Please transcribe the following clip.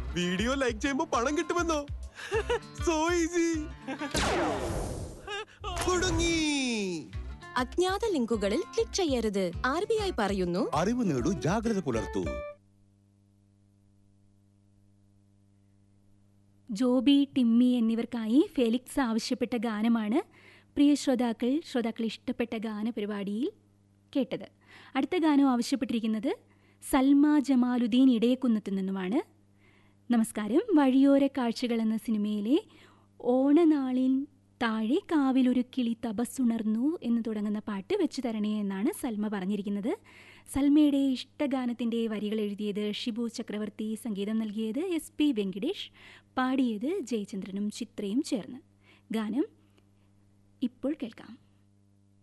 video like ചെയ്യുമ്പോ പണം കിട്ടുമെന്നോ so easy കുടുങ്ങി അജ്ഞാത ലിങ്കുകളിൽ ക്ലിക്ക് ചെയ്യരുത് ആർ ബി ഐ പറയുന്നു അറിവ് നേടൂ ജാഗ്രത പുലർത്തൂ ജോബി ടിമ്മി എന്നിവർക്കായി ഫെലിക്സ് ആവശ്യപ്പെട്ട ഗാനമാണ് പ്രിയ ശ്രോതാക്കൾ ശ്രോതാക്കൾ ഇഷ്ടപ്പെട്ട ഗാനപരിപാടിയിൽ കേട്ടത് അടുത്ത ഗാനം ആവശ്യപ്പെട്ടിരിക്കുന്നത് സൽമ ജമാലുദ്ദീൻ ഇടയക്കുന്നത്തു നിന്നുമാണ് നമസ്കാരം വഴിയോര കാഴ്ചകൾ എന്ന സിനിമയിലെ ഓണനാളിൻ താഴെ കാവിലൊരു കിളി തപസ്സുണർന്നു എന്ന് തുടങ്ങുന്ന പാട്ട് വെച്ചു തരണേ എന്നാണ് സൽമ പറഞ്ഞിരിക്കുന്നത് സൽമയുടെ ഇഷ്ടഗാനത്തിൻ്റെ വരികൾ എഴുതിയത് ഷിബു ചക്രവർത്തി സംഗീതം നൽകിയത് എസ് പി വെങ്കിടേഷ് പാടിയത് ജയചന്ദ്രനും ചിത്രയും ചേർന്ന് ഗാനം ഇപ്പോൾ കേൾക്കാം